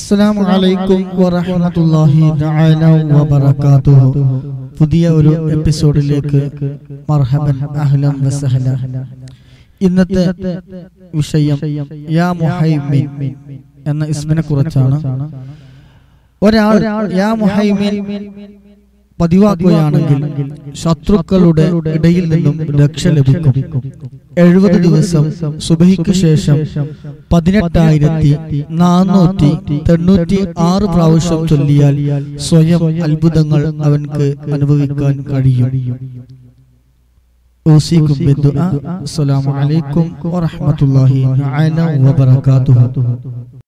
അസ്സലാമു അലൈക്കും വറഹ്മത്തുള്ളാഹി തആല വബറകാതുഹു പുതിയ ഒരു എപ്പിസോഡിലേക്ക് മർഹബൻ അഹ്ലൻ വസഹല ഇന്നത്തെ വിഷയം യാ മുഹൈമിൻ എന്ന ഇസ്മിനെ കുറിച്ചാണ് ഒരാൾ യാ മുഹൈമിൻ പതിവാക്കുകയാണെങ്കിൽ ശത്രുക്കളുടെ ഇടയിൽ നിന്നും രക്ഷ ലഭിക്കും എഴുപത് ദിവസം സുബഹിക്ക് ശേഷം പതിനെട്ടായിരത്തി നാനൂറ്റി തൊണ്ണൂറ്റി ആറ് പ്രാവശ്യം ചൊല്ലിയാൽ സ്വയം അത്ഭുതങ്ങൾ അവൻക്ക് അനുഭവിക്കാൻ കഴിയും ഓസിക്കും ബിദ്ദുആ. അസ്സലാമു അലൈക്കും വറഹ്മത്തുള്ളാഹി തആല വബറകാതുഹു